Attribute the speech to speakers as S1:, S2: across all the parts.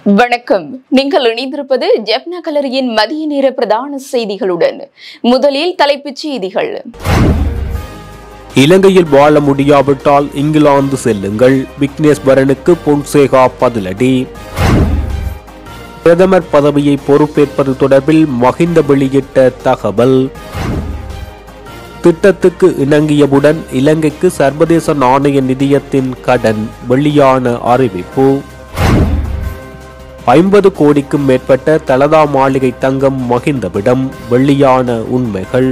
S1: வணக்கம் நீங்கள் இணைந்திருப்பது ஜெப்னா கலரியின் மதிய நேர பிரதான செய்திகளுடன் முதலில் தலைப்புச் செய்திகள்
S2: இலங்கையில் வாழ முடியாவிட்டால் இங்கிலாந்து செல்லுங்கள் விக்னேஸ்வரனுக்கு பொன்சேகா பதிலடி பிரதமர் பதவியை பொறுப்பேற்பது தொடர்பில் மகிந்த வெளியிட்ட தகவல் திட்டத்துக்கு இணங்கியவுடன் இலங்கைக்கு சர்வதேச நாணய நிதியத்தின் கடன் வெளியான அறிவிப்பு ஐம்பது கோடிக்கும் மேற்பட்ட தலதா மாளிகை தங்கம் மகிந்தவிடம் வெளியான உண்மைகள்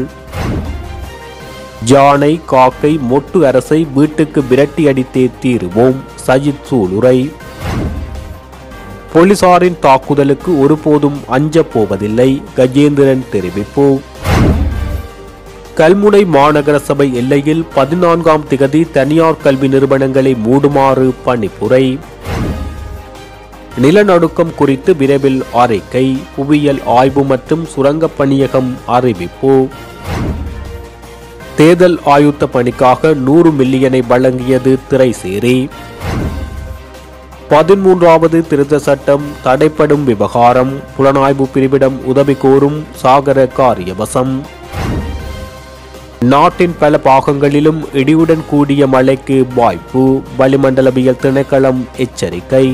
S2: ஜானை காக்கை மொட்டு அரசை வீட்டுக்கு விரட்டி அடித்தே தீருவோம் சஜித் சூளுரை போலீசாரின் தாக்குதலுக்கு ஒருபோதும் அஞ்சப் போவதில்லை கஜேந்திரன் தெரிவிப்பு கல்முனை மாநகர சபை எல்லையில் பதினான்காம் திகதி தனியார் கல்வி நிறுவனங்களை மூடுமாறு பணிப்புரை நிலநடுக்கம் குறித்து விரைவில் அறிக்கை புவியியல் ஆய்வு மற்றும் சுரங்கப் பணியகம் அறிவிப்பு தேர்தல் ஆயுத்த பணிக்காக நூறு மில்லியனை வழங்கியது திரைசேரி பதிமூன்றாவது திருத்த சட்டம் தடைப்படும் விவகாரம் புலனாய்வு பிரிவிடம் உதவி கோரும் சாகர காரியவசம் நாட்டின் பல பாகங்களிலும் இடியுடன் கூடிய மழைக்கு வாய்ப்பு வளிமண்டலவியல் திணைக்களம் எச்சரிக்கை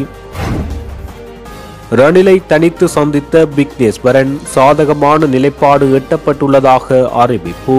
S2: ரணிலை தனித்து சந்தித்த விக்னேஸ்வரன் சாதகமான நிலைப்பாடு எட்டப்பட்டுள்ளதாக அறிவிப்பு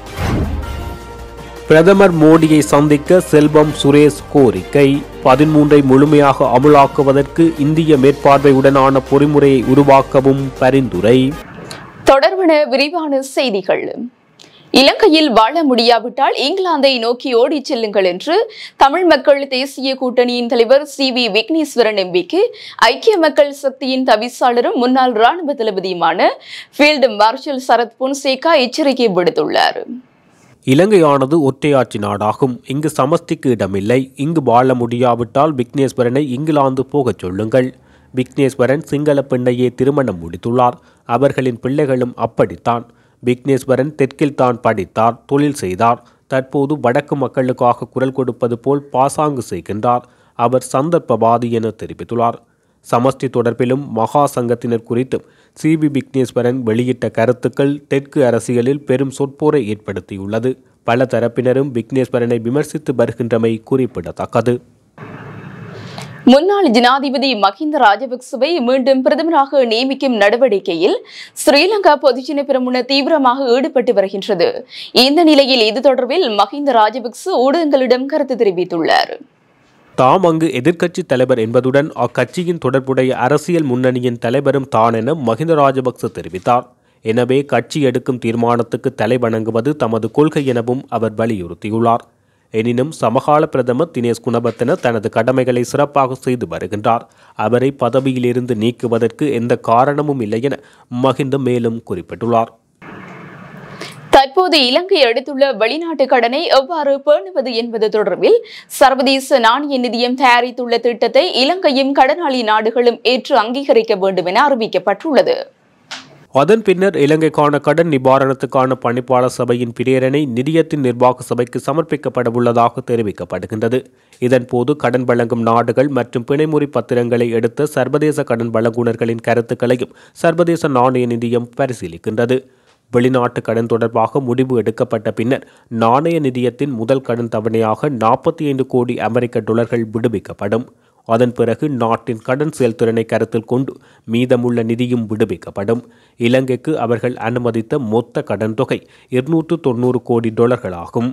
S2: பிரதமர் மோடியை சந்திக்க செல்வம் சுரேஷ் கோரிக்கை பதிமூன்றை முழுமையாக அமுலாக்குவதற்கு இந்திய மேற்பார்வையுடனான பொறிமுறையை உருவாக்கவும் பரிந்துரை
S1: தொடர்பான விரிவான செய்திகள் இலங்கையில் வாழ முடியாவிட்டால் இங்கிலாந்தை நோக்கி ஓடிச் செல்லுங்கள் என்று தமிழ் மக்கள் தேசிய கூட்டணியின் தலைவர் சி வி விக்னேஸ்வரன் எம்பிக்கு ஐக்கிய மக்கள் சக்தியின் தவிசாளரும் முன்னாள் ராணுவ தளபதியுமான ஃபீல்டு மார்ஷல் சரத் பொன்சேகா எச்சரிக்கை விடுத்துள்ளார்
S2: இலங்கையானது ஒற்றையாட்சி நாடாகும் இங்கு சமஸ்திக்கு இடமில்லை இங்கு வாழ முடியாவிட்டால் விக்னேஸ்வரனை இங்கிலாந்து போகச் சொல்லுங்கள் விக்னேஸ்வரன் சிங்கள பெண்ணையே திருமணம் முடித்துள்ளார் அவர்களின் பிள்ளைகளும் அப்படித்தான் விக்னேஸ்வரன் தெற்கில் தான் படித்தார் தொழில் செய்தார் தற்போது வடக்கு மக்களுக்காக குரல் கொடுப்பது போல் பாசாங்கு செய்கின்றார் அவர் சந்தர்ப்பவாதி என தெரிவித்துள்ளார் சமஷ்டி தொடர்பிலும் மகா சங்கத்தினர் குறித்தும் சி வி விக்னேஸ்வரன் வெளியிட்ட கருத்துக்கள் தெற்கு அரசியலில் பெரும் சொற்போரை ஏற்படுத்தியுள்ளது பல தரப்பினரும் விக்னேஸ்வரனை விமர்சித்து வருகின்றமை குறிப்பிடத்தக்கது
S1: முன்னாள் ஜனாதிபதி மஹிந்த ராஜபக்சவை மீண்டும் பிரதமராக நியமிக்கும் நடவடிக்கையில் ஸ்ரீலங்கா பொதுஜன பிரமுன தீவிரமாக ஈடுபட்டு வருகின்றது இந்த நிலையில் இது தொடர்பில் மஹிந்த ராஜபக்ச ஊடகங்களிடம் கருத்து தெரிவித்துள்ளார்
S2: தாம் அங்கு எதிர்க்கட்சி தலைவர் என்பதுடன் அக்கட்சியின் தொடர்புடைய அரசியல் முன்னணியின் தலைவரும் தான் என மஹிந்த ராஜபக்ச தெரிவித்தார் எனவே கட்சி எடுக்கும் தீர்மானத்துக்கு தலை வணங்குவது தமது கொள்கை எனவும் அவர் வலியுறுத்தியுள்ளார் எனினும் சமகால பிரதமர் தினேஷ் குணவர்த்தன தனது கடமைகளை சிறப்பாக செய்து வருகின்றார் அவரை பதவியிலிருந்து நீக்குவதற்கு எந்த காரணமும் இல்லை என மஹிந்த மேலும் குறிப்பிட்டுள்ளார்
S1: தற்போது இலங்கை எடுத்துள்ள வெளிநாட்டு கடனை எவ்வாறு பேணுவது என்பது தொடர்பில் சர்வதேச நாணய நிதியம் தயாரித்துள்ள திட்டத்தை இலங்கையும் கடனாளி நாடுகளும் ஏற்று அங்கீகரிக்க வேண்டும் என அறிவிக்கப்பட்டுள்ளது
S2: அதன் பின்னர் இலங்கைக்கான கடன் நிவாரணத்துக்கான பணிப்பாளர் சபையின் பிரேரணை நிதியத்தின் நிர்வாக சபைக்கு சமர்ப்பிக்கப்பட உள்ளதாக தெரிவிக்கப்படுகின்றது இதன்போது கடன் வழங்கும் நாடுகள் மற்றும் பிணைமுறி பத்திரங்களை எடுத்த சர்வதேச கடன் வழங்குனர்களின் கருத்துக்களையும் சர்வதேச நாணய நிதியம் பரிசீலிக்கின்றது வெளிநாட்டு கடன் தொடர்பாக முடிவு எடுக்கப்பட்ட பின்னர் நாணய நிதியத்தின் முதல் கடன் தவணையாக நாற்பத்தி ஐந்து கோடி அமெரிக்க டாலர்கள் விடுவிக்கப்படும் அதன் பிறகு நாட்டின் கடன் செயல்திறனை கருத்தில் கொண்டு மீதமுள்ள நிதியும் விடுவிக்கப்படும் இலங்கைக்கு அவர்கள் அனுமதித்த மொத்த கடன் தொகை இருநூற்று தொண்ணூறு கோடி டாலர்களாகும்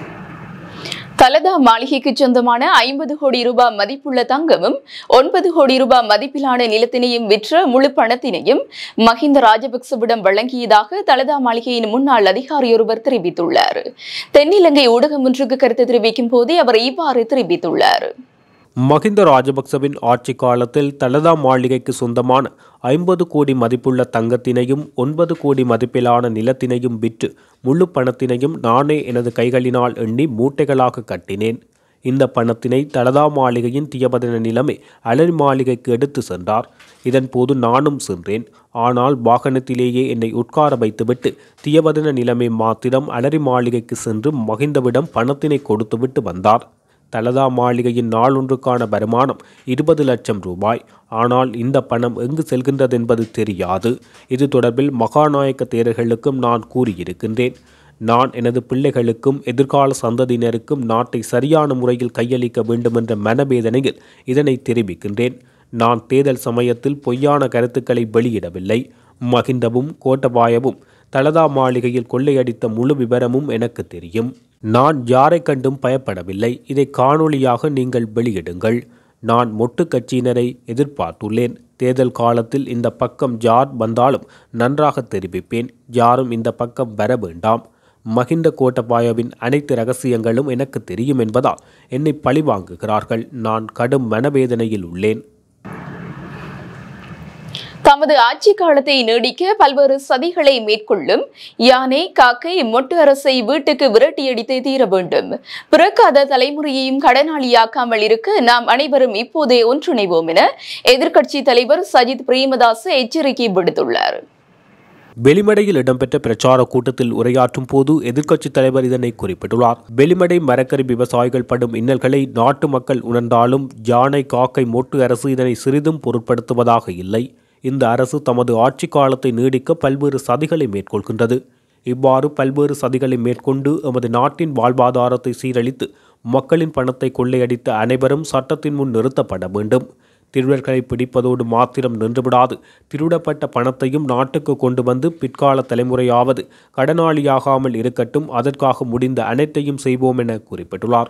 S1: தலதா மாளிகைக்கு சொந்தமான ஐம்பது கோடி ரூபாய் மதிப்புள்ள தங்கமும் ஒன்பது கோடி ரூபாய் மதிப்பிலான நிலத்தினையும் விற்ற முழு பணத்தினையும் மஹிந்த ராஜபக்சவிடம் வழங்கியதாக தலதா மாளிகையின் முன்னாள் அதிகாரியொருவர் தெரிவித்துள்ளார் தென்னிலங்கை ஊடகம் ஒன்றுக்கு கருத்து தெரிவிக்கும் போதே அவர் இவ்வாறு தெரிவித்துள்ளார்
S2: மஹிந்த ராஜபக்சவின் ஆட்சி காலத்தில் தலதா மாளிகைக்கு சொந்தமான ஐம்பது கோடி மதிப்புள்ள தங்கத்தினையும் ஒன்பது கோடி மதிப்பிலான நிலத்தினையும் விற்று முழு பணத்தினையும் நானே எனது கைகளினால் எண்ணி மூட்டைகளாக கட்டினேன் இந்த பணத்தினை தலதா மாளிகையின் தியபதன நிலைமை அலரி மாளிகைக்கு எடுத்து சென்றார் இதன்போது நானும் சென்றேன் ஆனால் வாகனத்திலேயே என்னை உட்கார வைத்துவிட்டு தியவதன நிலைமை மாத்திரம் அலரி மாளிகைக்கு சென்று மகிந்தவிடம் பணத்தினை கொடுத்துவிட்டு வந்தார் தலதா மாளிகையின் நாளொன்றுக்கான வருமானம் இருபது லட்சம் ரூபாய் ஆனால் இந்த பணம் எங்கு செல்கின்றது என்பது தெரியாது இது தொடர்பில் மகாநாயக்க தேரர்களுக்கும் நான் கூறியிருக்கின்றேன் நான் எனது பிள்ளைகளுக்கும் எதிர்கால சந்ததியினருக்கும் நாட்டை சரியான முறையில் கையளிக்க வேண்டுமென்ற மனவேதனையில் இதனை தெரிவிக்கின்றேன் நான் தேர்தல் சமயத்தில் பொய்யான கருத்துக்களை வெளியிடவில்லை மகிந்தவும் கோட்டபாயவும் தலதா மாளிகையில் கொள்ளையடித்த முழு விவரமும் எனக்கு தெரியும் நான் யாரை கண்டும் பயப்படவில்லை இதை காணொளியாக நீங்கள் வெளியிடுங்கள் நான் மொட்டு கட்சியினரை எதிர்பார்த்துள்ளேன் தேர்தல் காலத்தில் இந்த பக்கம் யார் வந்தாலும் நன்றாக தெரிவிப்பேன் யாரும் இந்த பக்கம் வர வேண்டாம் மகிந்த கோட்டபாயவின் அனைத்து ரகசியங்களும் எனக்கு தெரியும் என்பதால் என்னை பழிவாங்குகிறார்கள் நான் கடும் மனவேதனையில் உள்ளேன்
S1: தமது ஆட்சி காலத்தை நீடிக்க பல்வேறு சதிகளை மேற்கொள்ளும் யானை காக்கை மொட்டு அரசை வீட்டுக்கு விரட்டியடித்தே தீர வேண்டும் பிறக்காத தலைமுறையையும் கடனாளியாக்காமல் இருக்க நாம் அனைவரும் இப்போதே ஒன்றிணைவோம் என எதிர்க்கட்சி தலைவர் சஜித் பிரேமதாச எச்சரிக்கை விடுத்துள்ளார்
S2: வெளிமடையில் இடம்பெற்ற பிரச்சார கூட்டத்தில் உரையாற்றும் போது எதிர்க்கட்சித் தலைவர் இதனை குறிப்பிட்டுள்ளார் வெளிமடை மரக்கறி விவசாயிகள் படும் இன்னல்களை நாட்டு மக்கள் உணர்ந்தாலும் யானை காக்கை மொட்டு அரசு இதனை சிறிதும் பொருட்படுத்துவதாக இல்லை இந்த அரசு தமது ஆட்சி காலத்தை நீடிக்க பல்வேறு சதிகளை மேற்கொள்கின்றது இவ்வாறு பல்வேறு சதிகளை மேற்கொண்டு எமது நாட்டின் வாழ்வாதாரத்தை சீரழித்து மக்களின் பணத்தை கொள்ளையடித்த அனைவரும் சட்டத்தின் முன் நிறுத்தப்பட வேண்டும் திருடர்களை பிடிப்பதோடு மாத்திரம் நின்றுவிடாது திருடப்பட்ட பணத்தையும் நாட்டுக்கு கொண்டு வந்து பிற்கால தலைமுறையாவது கடனாளியாகாமல் இருக்கட்டும் அதற்காக முடிந்த அனைத்தையும் செய்வோம் என குறிப்பிட்டுள்ளார்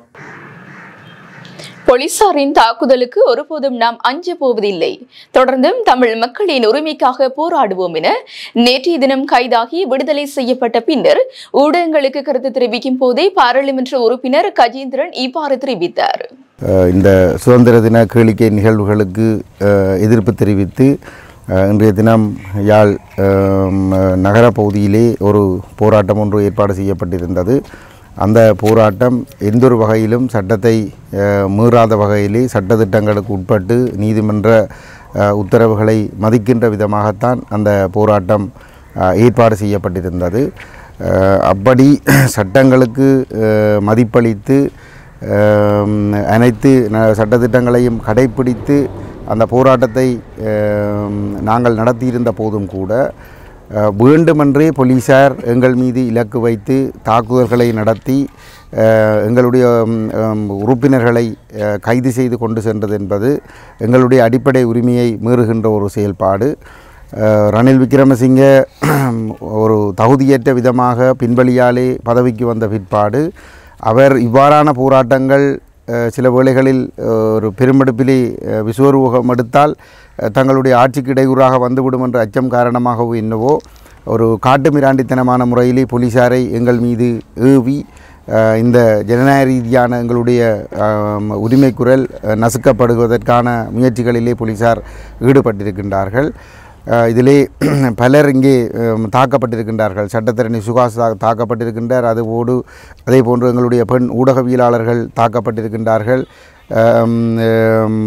S1: போலீசாரின் தாக்குதலுக்கு ஒருபோதும் நாம் அஞ்ச போவதில்லை தொடர்ந்தும் தமிழ் மக்களின் உரிமைக்காக போராடுவோம் என நேற்றைய தினம் கைதாகி விடுதலை செய்யப்பட்ட பின்னர் ஊடகங்களுக்கு கருத்து தெரிவிக்கும் போதே பாராளுமன்ற உறுப்பினர் கஜேந்திரன் இவ்வாறு தெரிவித்தார்
S3: அஹ் இந்த சுதந்திர தின கேளிக்கை நிகழ்வுகளுக்கு அஹ், எதிர்ப்பு தெரிவித்து அஹ், இன்றைய தினம் யாழ் அஹ், நகர பகுதியிலே ஒரு போராட்டம் ஒன்று ஏற்பாடு செய்யப்பட்டிருந்தது அந்த போராட்டம் எந்தொரு வகையிலும் சட்டத்தை அஹ், மீறாத வகையிலே சட்டத்திட்டங்களுக்கு உட்பட்டு நீதிமன்ற அஹ், உத்தரவுகளை மதிக்கின்ற விதமாகத்தான் அந்த போராட்டம் அஹ், ஏற்பாடு செய்யப்பட்டிருந்தது அஹ், அப்படி சட்டங்களுக்கு அஹ், மதிப்பளித்து ஆம், அனைத்து ந- சட்டத்திட்டங்களையும் கடைப்பிடித்து அந்த போராட்டத்தை ஆம், நாங்கள் நடத்தியிருந்த போதும் கூட ஆ, வேண்டுமென்றே போலீசார் எங்கள் மீது இலக்கு வைத்து தாக்குதல்களை நடத்தி ஆ, எங்களுடைய ம், ம், உறுப்பினர்களை ஆ, கைது செய்து கொண்டு சென்றது என்பது எங்களுடைய அடிப்படை உரிமையை மீறுகின்ற ஒரு செயல்பாடு அஹ் ரணில் விக்ரமசிங்க ஒரு தகுதியற்ற விதமாக பின்வழியாலே பதவிக்கு வந்த பிற்பாடு அவர் இவ்வாறான போராட்டங்கள் அஹ், சில வேளைகளில் அஹ், ஒரு பெருமெடுப்பிலே அஹ், விஸ்வரூபம் எடுத்தால் அஹ், தங்களுடைய ஆட்சிக்கு இடையூறாக வந்துவிடும் என்ற அச்சம் காரணமாகவோ என்னவோ ஒரு காட்டுமிராண்டித்தனமான முறையிலே போலீசாரை எங்கள் மீது ஏவி அஹ், இந்த ஜனநாயக ரீதியான எங்களுடைய ஆம், உரிமை குரல் அஹ், நசுக்கப்படுவதற்கான முயற்சிகளிலே போலீசார் ஈடுபட்டிருக்கின்றார்கள் அஹ், இதிலே பலர் இங்கே அஹ், தாக்கப்பட்டிருக்கின்றார்கள் சட்டத்தரணி சுகாஸ் தா- தாக்கப்பட்டிருக்கின்றார் அதுபோடு அதே போன்று எங்களுடைய பெண் ஊடகவியலாளர்கள் தாக்கப்பட்டிருக்கின்றார்கள் அம், அம்,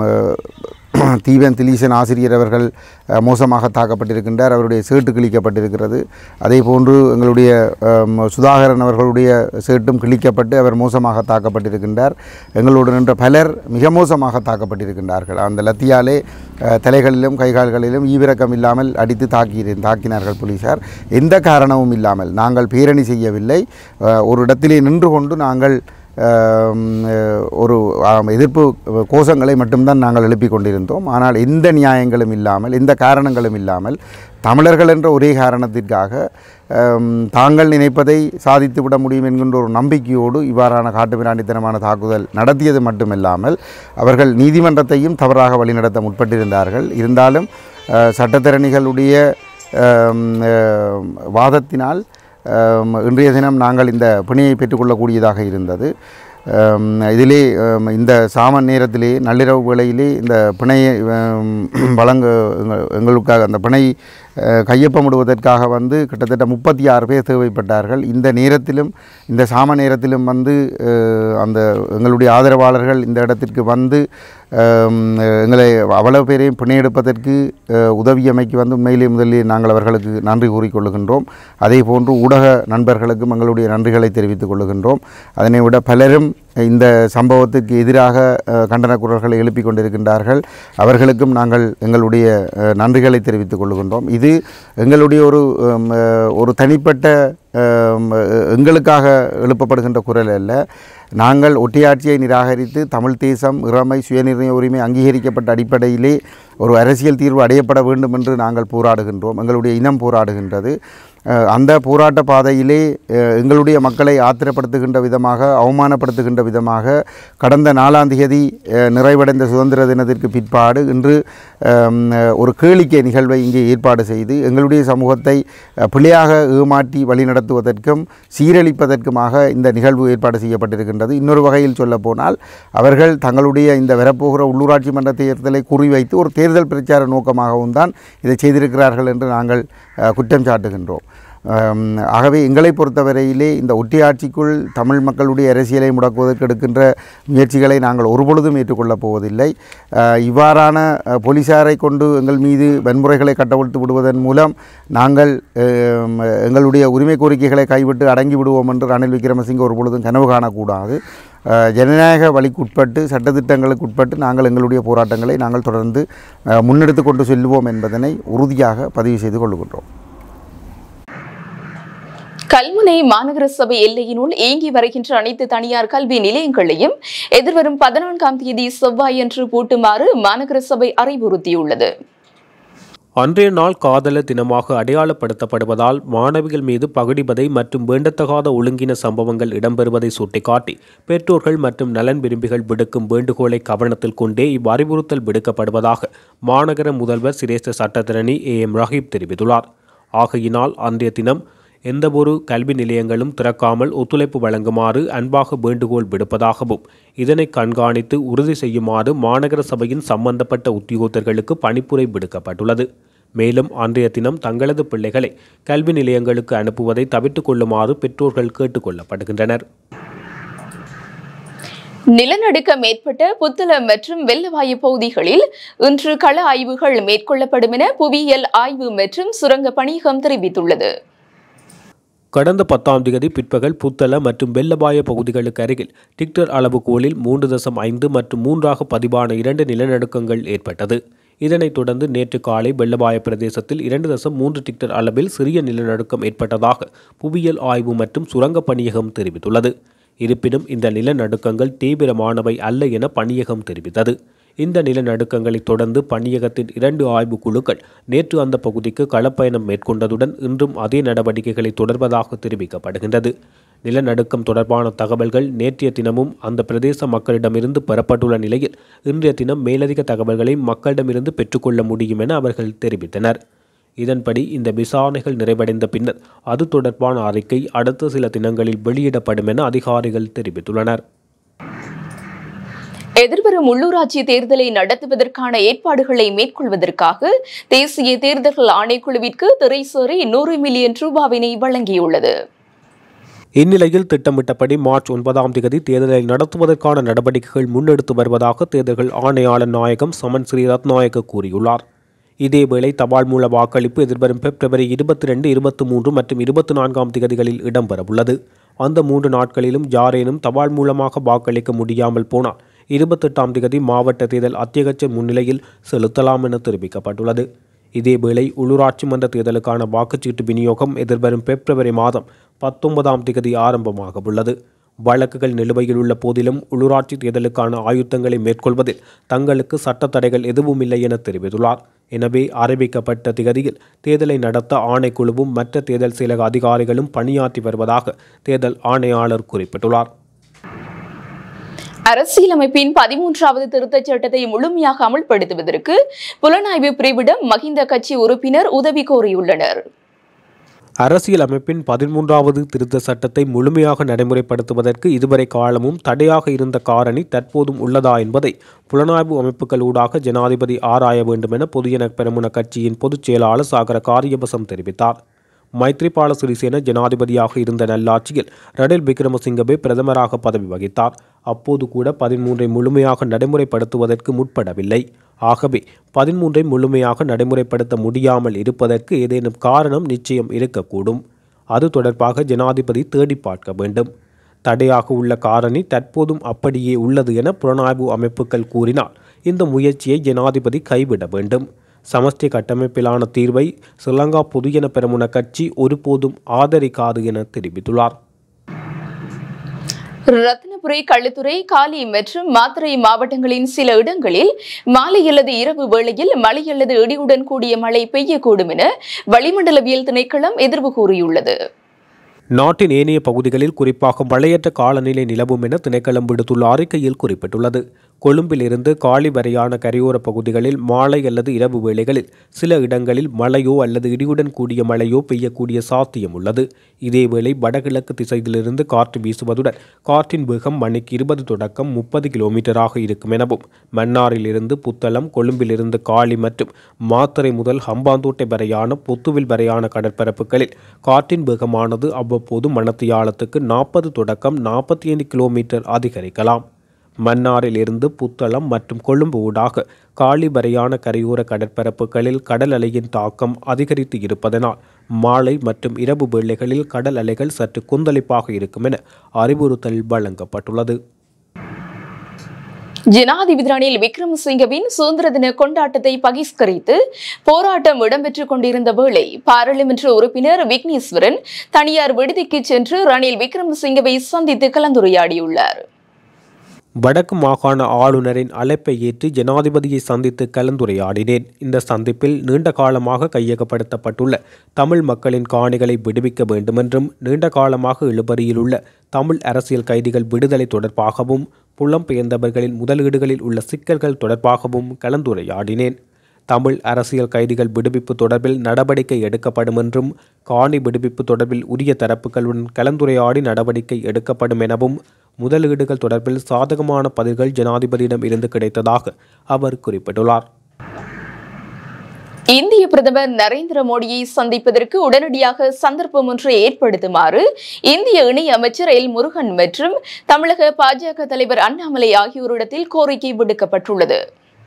S3: அஹ், தீவன் திலீசன் ஆசிரியர் அவர்கள் அஹ், மோசமாக தாக்கப்பட்டிருக்கின்றார் அவருடைய சேட்டு கிழிக்கப்பட்டிருக்கிறது அதே போன்று எங்களுடைய அம், சுதாகரன் அவர்களுடைய சேட்டும் கிழிக்கப்பட்டு அவர் மோசமாக தாக்கப்பட்டிருக்கின்றார் எங்களோடு நின்ற பலர் மிக மோசமாக தாக்கப்பட்டிருக்கின்றார்கள் அந்த லத்தியாலே அஹ், தலைகளிலும் கைகால்களிலும் ஈவிரக்கம் இல்லாமல் அடித்து தாக்கி தாக்கினார்கள் போலீசார் எந்த காரணமும் இல்லாமல் நாங்கள் பேரணி செய்யவில்லை அஹ், ஒரு இடத்திலே நின்று கொண்டு நாங்கள் ஆம், அஹ், ஒரு ஆம், எதிர்ப்பு கோஷங்களை மட்டும்தான் நாங்கள் எழுப்பிக் கொண்டிருந்தோம் ஆனால் எந்த நியாயங்களும் இல்லாமல் எந்த காரணங்களும் இல்லாமல் தமிழர்கள் என்ற ஒரே காரணத்திற்காக ஆம், தாங்கள் நினைப்பதை சாதித்து விட முடியும் என்கின்ற ஒரு நம்பிக்கையோடு இவ்வாறான காட்டுமிராண்டித்தனமான தாக்குதல் நடத்தியது மட்டுமில்லாமல் அவர்கள் நீதிமன்றத்தையும் தவறாக வழிநடத்த முற்பட்டிருந்தார்கள் இருந்தாலும் அஹ், சட்டத்தரணிகளுடைய ஆம், அஹ், வாதத்தினால் ஆம், இன்றைய தினம் நாங்கள் இந்த பிணையை பெற்றுக்கொள்ளக்கூடியதாக இருந்தது ஆம், இதிலே ஆம், இந்த சாமன் நேரத்திலே நள்ளிரவு வேளையிலே இந்த பிணையை ஆம், வழங்க எங்க- எங்களுக்காக அந்த பிணை அஹ், கையொப்பமிடுவதற்காக வந்து கிட்டத்தட்ட முப்பத்தி ஆறு பேர் தேவைப்பட்டார்கள் இந்த நேரத்திலும் இந்த சாம நேரத்திலும் வந்து அஹ், அந்த எங்களுடைய ஆதரவாளர்கள் இந்த இடத்திற்கு வந்து ஆம், எங்களை அவ்வளவு பேரையும் பிணையெடுப்பதற்கு அஹ், உதவியமைக்கு வந்து உண்மையிலே முதலில் நாங்கள் அவர்களுக்கு நன்றி கூறிக்கொள்ளுகின்றோம் அதே போன்று ஊடக நண்பர்களுக்கும் எங்களுடைய நன்றிகளை தெரிவித்துக் கொள்ளுகின்றோம் அதனை விட பலரும் இந்த சம்பவத்துக்கு எதிராக அஹ், கண்டன குரல்களை எழுப்பிக் கொண்டிருக்கின்றார்கள் அவர்களுக்கும் நாங்கள் எங்களுடைய அஹ், நன்றிகளை தெரிவித்துக் கொள்கின்றோம் இது எங்களுடைய ஒரு ஹம், அஹ், ஒரு தனிப்பட்ட ஹம், அஹ், எங்களுக்காக எழுப்பப்படுகின்ற குரல் அல்ல நாங்கள் ஒட்டியாட்சியை நிராகரித்து தமிழ் தேசம் இறமை சுயநிர்ணய உரிமை அங்கீகரிக்கப்பட்ட அடிப்படையிலே ஒரு அரசியல் தீர்வு அடையப்பட வேண்டும் என்று நாங்கள் போராடுகின்றோம் எங்களுடைய இனம் போராடுகின்றது அஹ், அந்த போராட்ட பாதையிலே அஹ், எங்களுடைய மக்களை ஆத்திரப்படுத்துகின்ற விதமாக அவமானப்படுத்துகின்ற விதமாக கடந்த நாலாம் தேதி அஹ், நிறைவடைந்த சுதந்திர தினத்திற்கு பிற்பாடு இன்று அம், ஒரு கேளிக்கை நிகழ்வை இங்கே ஏற்பாடு செய்து எங்களுடைய சமூகத்தை அஹ், பிழையாக ஏமாற்றி வழிநடத்துவதற்கும் சீரழிப்பதற்குமாக இந்த நிகழ்வு ஏற்பாடு செய்யப்பட்டிருக்கின்றது இன்னொரு வகையில் சொல்லப்போனால் அவர்கள் தங்களுடைய இந்த வரப்போகிற உள்ளூராட்சி மன்ற தேர்தலை குறிவைத்து ஒரு தேர்தல் பிரச்சார நோக்கமாகவும் தான் இதை செய்திருக்கிறார்கள் என்று நாங்கள் அஹ், குற்றம் சாட்டுகின்றோம் ஆம், ஆகவே எங்களை பொறுத்தவரையிலே இந்த ஒட்டியாட்சிக்குள் தமிழ் மக்களுடைய அரசியலை முடக்குவதற்கு எடுக்கின்ற முயற்சிகளை நாங்கள் ஒருபொழுதும் ஏற்றுக்கொள்ளப் போவதில்லை அஹ், இவ்வாறான அஹ், போலீசாரை கொண்டு எங்கள் மீது வன்முறைகளை கட்டவிழ்த்து விடுவதன் மூலம் நாங்கள் அஹ், எங்களுடைய உரிமை கோரிக்கைகளை கைவிட்டு அடங்கி விடுவோம் என்று ரணில் விக்ரமசிங்க ஒருபொழுதும் கனவு காணக்கூடாது அஹ், ஜனநாயக வழிக்குட்பட்டு சட்டத்திட்டங்களுக்கு உட்பட்டு நாங்கள் எங்களுடைய போராட்டங்களை நாங்கள் தொடர்ந்து அஹ், முன்னெடுத்து கொண்டு செல்வோம் என்பதனை உறுதியாக பதிவு செய்து கொள்கின்றோம்
S1: கல்முனை மாநகர சபை எல்லையினுள் இயங்கி வருகின்ற அனைத்து தனியார் கல்வி நிலையங்களையும் எதிர்வரும் பதினான்காம் தேதி செவ்வாயன்று பூட்டுமாறு மாநகர சபை அறிவுறுத்தியுள்ளது
S2: அன்றைய நாள் காதலர் தினமாக அடையாளப்படுத்தப்படுவதால் மாணவிகள் மீது பகுடிபதை மற்றும் வேண்டத்தகாத ஒழுங்கின சம்பவங்கள் இடம்பெறுவதை சுட்டிக்காட்டி பெற்றோர்கள் மற்றும் நலன் விரும்பிகள் விடுக்கும் வேண்டுகோளை கவனத்தில் கொண்டே இவ்வறிவுறுத்தல் விடுக்கப்படுவதாக மாநகர முதல்வர் சிரேஷ்ட சட்டத்திரணி ஏ எம் ரஹீப் தெரிவித்துள்ளார் ஆகையினால் அன்றைய தினம் எந்தவொரு கல்வி நிலையங்களும் திறக்காமல் ஒத்துழைப்பு வழங்குமாறு அன்பாக வேண்டுகோள் விடுப்பதாகவும் இதனை கண்காணித்து உறுதி செய்யுமாறு மாநகர சபையின் சம்பந்தப்பட்ட உத்தியோகத்தர்களுக்கு பணிப்புரை விடுக்கப்பட்டுள்ளது மேலும் அன்றைய தினம் தங்களது பிள்ளைகளை கல்வி நிலையங்களுக்கு அனுப்புவதை தவிர்த்துக் கொள்ளுமாறு பெற்றோர்கள் கேட்டுக்கொள்ளப்படுகின்றனர்
S1: நிலநடுக்கம் ஏற்பட்ட புத்தளம் மற்றும் வெள்ளவாயு பகுதிகளில் இன்று கள ஆய்வுகள் மேற்கொள்ளப்படும் என புவியியல் ஆய்வு மற்றும் சுரங்க பணியகம் தெரிவித்துள்ளது
S2: கடந்த பத்தாம் தேதி பிற்பகல் புத்தள மற்றும் வெள்ளபாய பகுதிகளுக்கு அருகில் டிக்டர் அளவுகோலில் மூன்று தசம் ஐந்து மற்றும் மூன்றாக பதிவான இரண்டு நிலநடுக்கங்கள் ஏற்பட்டது இதனைத் தொடர்ந்து நேற்று காலை வெள்ளபாய பிரதேசத்தில் இரண்டு தசம் மூன்று டிக்டர் அளவில் சிறிய நிலநடுக்கம் ஏற்பட்டதாக புவியியல் ஆய்வு மற்றும் சுரங்கப் பணியகம் தெரிவித்துள்ளது இருப்பினும் இந்த நிலநடுக்கங்கள் தீவிரமானவை அல்ல என பணியகம் தெரிவித்தது இந்த நிலநடுக்கங்களைத் தொடர்ந்து பணியகத்தின் இரண்டு ஆய்வுக் குழுக்கள் நேற்று அந்த பகுதிக்கு களப்பயணம் மேற்கொண்டதுடன் இன்றும் அதே நடவடிக்கைகளை தொடர்வதாக தெரிவிக்கப்படுகின்றது நிலநடுக்கம் தொடர்பான தகவல்கள் நேற்றைய தினமும் அந்த பிரதேச மக்களிடமிருந்து பெறப்பட்டுள்ள நிலையில் இன்றைய தினம் மேலதிக தகவல்களை மக்களிடமிருந்து பெற்றுக்கொள்ள முடியும் என அவர்கள் தெரிவித்தனர் இதன்படி இந்த விசாரணைகள் நிறைவடைந்த பின்னர் அது தொடர்பான அறிக்கை அடுத்த சில தினங்களில் வெளியிடப்படும் என அதிகாரிகள் தெரிவித்துள்ளனர்
S1: எதிர்வரும் உள்ளூராட்சி தேர்தலை நடத்துவதற்கான ஏற்பாடுகளை மேற்கொள்வதற்காக தேசிய தேர்தல்கள் ஆணைக்குழுவிற்கு திரைசேரி நூறு மில்லியன் ரூபாவினை வழங்கியுள்ளது
S2: இந்நிலையில் திட்டமிட்டபடி மார்ச் ஒன்பதாம் தேதி தேர்தலை நடத்துவதற்கான நடவடிக்கைகள் முன்னெடுத்து வருவதாக தேர்தல்கள் ஆணையாளர் நாயகம் சமன் ஸ்ரீ ரத்நாயக்க கூறியுள்ளார் இதேவேளை தபால் மூல வாக்களிப்பு எதிர்வரும் பிப்ரவரி இருபத்தி ரெண்டு இருபத்தி மூன்று மற்றும் இருபத்தி நான்காம் தேதிகளில் இடம்பெறவுள்ளது அந்த மூன்று நாட்களிலும் யாரேனும் தபால் மூலமாக வாக்களிக்க முடியாமல் போனால் இருபத்தெட்டாம் தேதி மாவட்ட தேர்தல் அத்தியகச்சர் முன்னிலையில் செலுத்தலாம் என தெரிவிக்கப்பட்டுள்ளது இதேவேளை உள்ளூராட்சி மன்ற தேர்தலுக்கான வாக்குச்சீட்டு விநியோகம் எதிர்வரும் பிப்ரவரி மாதம் பத்தொன்பதாம் தேதி ஆரம்பமாக உள்ளது வழக்குகள் நிலுவையில் உள்ள போதிலும் உள்ளூராட்சி தேர்தலுக்கான ஆயுத்தங்களை மேற்கொள்வதில் தங்களுக்கு சட்ட தடைகள் எதுவும் இல்லை என தெரிவித்துள்ளார் எனவே அறிவிக்கப்பட்ட திகதியில் தேர்தலை நடத்த ஆணைக்குழுவும் மற்ற தேர்தல் செயலக அதிகாரிகளும் பணியாற்றி வருவதாக தேர்தல் ஆணையாளர் குறிப்பிட்டுள்ளார்
S1: அரசியலமைப்பின் பதிமூன்றாவது திருத்தச் சட்டத்தை முழுமையாக அமல்படுத்துவதற்கு புலனாய்வு பிரிவிடம் மகிந்த கட்சி உறுப்பினர் உதவி கோரியுள்ளனர்
S2: அரசியல் அமைப்பின் பதிமூன்றாவது திருத்த சட்டத்தை முழுமையாக நடைமுறைப்படுத்துவதற்கு இதுவரை காலமும் தடையாக இருந்த காரணி தற்போதும் உள்ளதா என்பதை புலனாய்வு அமைப்புகள் ஊடாக ஜனாதிபதி ஆராய வேண்டும் என பொதுஜன பெரமுன கட்சியின் பொதுச் செயலாளர் சாகர காரியபசம் தெரிவித்தார் மைத்ரிபால சிறிசேன ஜனாதிபதியாக இருந்த நல்லாட்சியில் ரணில் விக்ரமசிங்கவே பிரதமராக பதவி வகித்தார் அப்போது கூட பதிமூன்றை முழுமையாக நடைமுறைப்படுத்துவதற்கு முற்படவில்லை ஆகவே பதிமூன்றை முழுமையாக நடைமுறைப்படுத்த முடியாமல் இருப்பதற்கு ஏதேனும் காரணம் நிச்சயம் இருக்கக்கூடும் அது தொடர்பாக ஜனாதிபதி தேடி பார்க்க வேண்டும் தடையாக உள்ள காரணி தற்போதும் அப்படியே உள்ளது என புலனாய்வு அமைப்புகள் கூறினால் இந்த முயற்சியை ஜனாதிபதி கைவிட வேண்டும் சமஷ்டி கட்டமைப்பிலான தீர்வை ஸ்ரீலங்கா பொதுஜன பெரமுன கட்சி ஒருபோதும் ஆதரிக்காது என தெரிவித்துள்ளார்
S1: ரத்னபுரி களுத்துறை காலி மற்றும் மாத்தறை மாவட்டங்களின் சில இடங்களில் மாலை அல்லது இரவு வேளையில் மழை அல்லது இடியுடன் கூடிய மழை பெய்யக்கூடும் என வளிமண்டலவியல் திணைக்களம் எதிர்வு கூறியுள்ளது
S2: நாட்டின் ஏனைய பகுதிகளில் குறிப்பாக மழையற்ற காலநிலை நிலவும் என திணைக்களம் விடுத்துள்ள அறிக்கையில் குறிப்பிட்டுள்ளது கொழும்பிலிருந்து காலி வரையான கரையோர பகுதிகளில் மாலை அல்லது இரவு வேளைகளில் சில இடங்களில் மழையோ அல்லது இடியுடன் கூடிய மழையோ பெய்யக்கூடிய சாத்தியம் உள்ளது இதேவேளை வடகிழக்கு திசையிலிருந்து காற்று வீசுவதுடன் காற்றின் வேகம் மணிக்கு இருபது தொடக்கம் முப்பது கிலோமீட்டராக இருக்கும் எனவும் மன்னாரிலிருந்து புத்தளம் கொழும்பிலிருந்து காலி மற்றும் மாத்தறை முதல் ஹம்பாந்தோட்டை வரையான பொத்துவில் வரையான கடற்பரப்புகளில் காற்றின் வேகமானது அவ்வப்போது மணத்தியாலத்துக்கு நாற்பது தொடக்கம் நாற்பத்தி ஐந்து கிலோமீட்டர் அதிகரிக்கலாம் மன்னாரில் இருந்து புத்தளம் மற்றும் கொழும்பு ஊடாக காலி வரையான கரையோர கடற்பரப்புகளில் கடல் அலையின் தாக்கம் அதிகரித்து இருப்பதனால் மாலை மற்றும் இரவு வேளைகளில் கடல் அலைகள் சற்று கொந்தளிப்பாக இருக்கும் என அறிவுறுத்தல் வழங்கப்பட்டுள்ளது
S1: ஜனாதிபதி ரணில் விக்ரமசிங்கவின் சுதந்திர தின கொண்டாட்டத்தை பகிஷ்கரித்து போராட்டம் இடம்பெற்றுக் கொண்டிருந்த வேளை பாராளுமன்ற உறுப்பினர் விக்னேஸ்வரன் தனியார் விடுதிக்கு சென்று ரணில் விக்ரமசிங்கவை சந்தித்து கலந்துரையாடியுள்ளார்
S2: வடக்கு மாகாண ஆளுநரின் அழைப்பை ஏற்று ஜனாதிபதியை சந்தித்து கலந்துரையாடினேன் இந்த சந்திப்பில் நீண்ட காலமாக கையகப்படுத்தப்பட்டுள்ள தமிழ் மக்களின் காணிகளை விடுவிக்க வேண்டுமென்றும் நீண்ட காலமாக இழுபறியில் உள்ள தமிழ் அரசியல் கைதிகள் விடுதலை தொடர்பாகவும் புலம்பெயர்ந்தவர்களின் முதலீடுகளில் உள்ள சிக்கல்கள் தொடர்பாகவும் கலந்துரையாடினேன் தமிழ் அரசியல் கைதிகள் விடுவிப்பு தொடர்பில் நடவடிக்கை எடுக்கப்படும் என்றும் காணி விடுவிப்பு தொடர்பில் உரிய தரப்புகளுடன் கலந்துரையாடி நடவடிக்கை எடுக்கப்படும் எனவும் முதலீடுகள் தொடர்பில் சாதகமான பதில்கள் ஜனாதிபதியிடம் இருந்து கிடைத்ததாக அவர் குறிப்பிட்டுள்ளார்
S1: இந்திய பிரதமர் நரேந்திர மோடியை சந்திப்பதற்கு உடனடியாக சந்தர்ப்பம் ஒன்றை ஏற்படுத்துமாறு இந்திய இணை அமைச்சர் எல் முருகன் மற்றும் தமிழக பாஜக தலைவர் அண்ணாமலை ஆகியோரிடத்தில் கோரிக்கை விடுக்கப்பட்டுள்ளது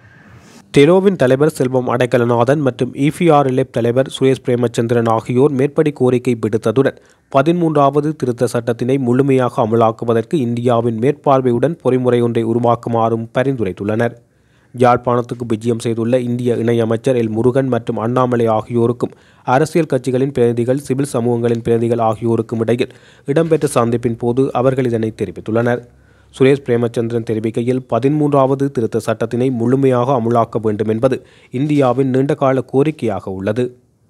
S2: டெரோவின் தலைவர் செல்வம் அடைக்கலநாதன் மற்றும் இபிஆர்எல்எஃப் தலைவர் சுரேஷ் பிரேமச்சந்திரன் ஆகியோர் மேற்படி கோரிக்கை விடுத்ததுடன் பதிமூன்றாவது திருத்த சட்டத்தினை முழுமையாக அமலாக்குவதற்கு இந்தியாவின் மேற்பார்வையுடன் பொறிமுறை ஒன்றை உருவாக்குமாறும் பரிந்துரைத்துள்ளனர் யாழ்ப்பாணத்துக்கு விஜயம் செய்துள்ள இந்திய இணையமைச்சர் எல் முருகன் மற்றும் அண்ணாமலை ஆகியோருக்கும் அரசியல் கட்சிகளின் பிரதிநிதிகள் சிவில் சமூகங்களின் பிரதிநிதிகள் ஆகியோருக்கும் இடையில் இடம்பெற்ற சந்திப்பின் போது அவர்கள் இதனை தெரிவித்துள்ளனர் சுரேஷ் பிரேமச்சந்திரன் தெரிவிக்கையில் பதிமூன்றாவது திருத்த சட்டத்தினை முழுமையாக அமுலாக்க வேண்டும் என்பது இந்தியாவின் நீண்டகால கோரிக்கையாக உள்ளது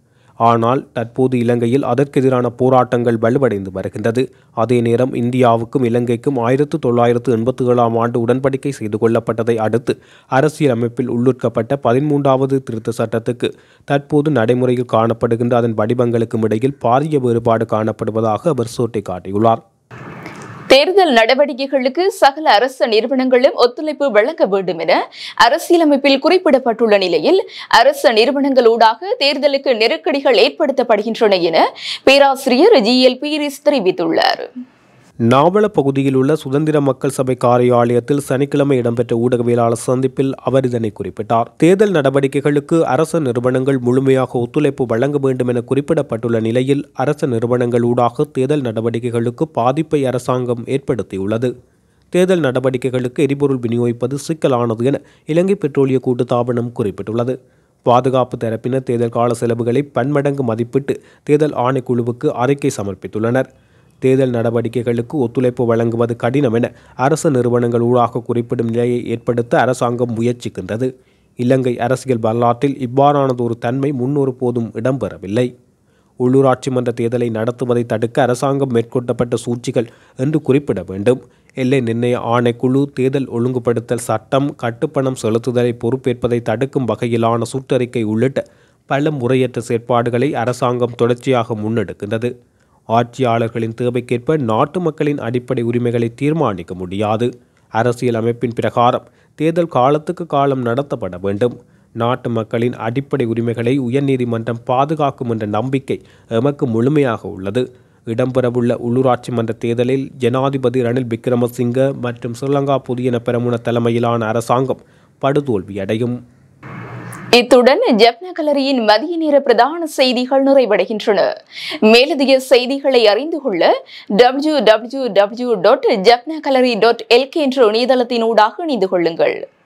S2: ஆனால் தற்போது இலங்கையில் அதற்கெதிரான போராட்டங்கள் வலுவடைந்து வருகின்றது அதே நேரம் இந்தியாவுக்கும் இலங்கைக்கும் ஆயிரத்து தொள்ளாயிரத்து எண்பத்தி ஏழாம் ஆண்டு உடன்படிக்கை செய்து கொள்ளப்பட்டதை அடுத்து அரசியல் அமைப்பில் உள்ளுர்க்கப்பட்ட பதிமூன்றாவது திருத்த சட்டத்துக்கு தற்போது நடைமுறையில் காணப்படுகின்ற அதன் வடிவங்களுக்கும் இடையில் பாரிய வேறுபாடு காணப்படுவதாக அவர் சுட்டிக்காட்டியுள்ளார்
S1: தேர்தல் நடவடிக்கைகளுக்கு சகல அரசு நிறுவனங்களும் ஒத்துழைப்பு வழங்க வேண்டும் என அரசியலமைப்பில் குறிப்பிடப்பட்டுள்ள நிலையில் அரசு நிறுவனங்களூடாக தேர்தலுக்கு நெருக்கடிகள் ஏற்படுத்தப்படுகின்றன என பேராசிரியர் ஜி எல் பீரிஸ் தெரிவித்துள்ளார்
S2: நாவல பகுதியில் உள்ள சுதந்திர மக்கள் சபை காரியாலயத்தில் சனிக்கிழமை இடம்பெற்ற ஊடகவியலாளர் சந்திப்பில் அவர் இதனை குறிப்பிட்டார் தேர்தல் நடவடிக்கைகளுக்கு அரசு நிறுவனங்கள் முழுமையாக ஒத்துழைப்பு வழங்க வேண்டும் என குறிப்பிடப்பட்டுள்ள நிலையில் அரசு நிறுவனங்கள் ஊடாக தேர்தல் நடவடிக்கைகளுக்கு பாதிப்பை அரசாங்கம் ஏற்படுத்தியுள்ளது தேர்தல் நடவடிக்கைகளுக்கு எரிபொருள் விநியோகிப்பது சிக்கலானது என இலங்கை பெட்ரோலிய கூட்டுத்தாபனம் குறிப்பிட்டுள்ளது பாதுகாப்பு தரப்பினர் தேர்தல் கால செலவுகளை பன்மடங்கு மதிப்பிட்டு தேர்தல் ஆணைக்குழுவுக்கு அறிக்கை சமர்ப்பித்துள்ளனர் தேர்தல் நடவடிக்கைகளுக்கு ஒத்துழைப்பு வழங்குவது கடினம் என அரசு நிறுவனங்கள் ஊடாக குறிப்பிடும் நிலையை ஏற்படுத்த அரசாங்கம் முயற்சிக்கின்றது இலங்கை அரசியல் வரலாற்றில் இவ்வாறானது ஒரு தன்மை முன்னொரு போதும் இடம்பெறவில்லை உள்ளூராட்சி மன்ற தேர்தலை நடத்துவதை தடுக்க அரசாங்கம் மேற்கொள்ளப்பட்ட சூழ்ச்சிகள் என்று குறிப்பிட வேண்டும் எல்லை நிர்ணய ஆணைக்குழு தேர்தல் ஒழுங்குபடுத்தல் சட்டம் கட்டுப்பணம் செலுத்துதலை பொறுப்பேற்பதை தடுக்கும் வகையிலான சுற்றறிக்கை உள்ளிட்ட பல முறையற்ற செயற்பாடுகளை அரசாங்கம் தொடர்ச்சியாக முன்னெடுக்கின்றது ஆட்சியாளர்களின் தேவைக்கேற்ப நாட்டு மக்களின் அடிப்படை உரிமைகளை தீர்மானிக்க முடியாது அரசியல் அமைப்பின் பிரகாரம் தேர்தல் காலத்துக்கு காலம் நடத்தப்பட வேண்டும் நாட்டு மக்களின் அடிப்படை உரிமைகளை உயர்நீதிமன்றம் பாதுகாக்கும் என்ற நம்பிக்கை எமக்கு முழுமையாக உள்ளது இடம்பெறவுள்ள உள்ளூராட்சி மன்ற தேர்தலில் ஜனாதிபதி ரணில் விக்ரமசிங்க மற்றும் ஸ்ரீலங்கா புதியன பெரமுன தலைமையிலான அரசாங்கம் படுதோல்வியடையும்
S1: இத்துடன் ஜப்னா கலரியின் மதிய நேர பிரதான செய்திகள் நிறைவடைகின்றன மேலதிக செய்திகளை அறிந்து கொள்ள W W W dot Jaffna gallery dot L K என்ற இணையதளத்தினூடாக இணைந்து கொள்ளுங்கள்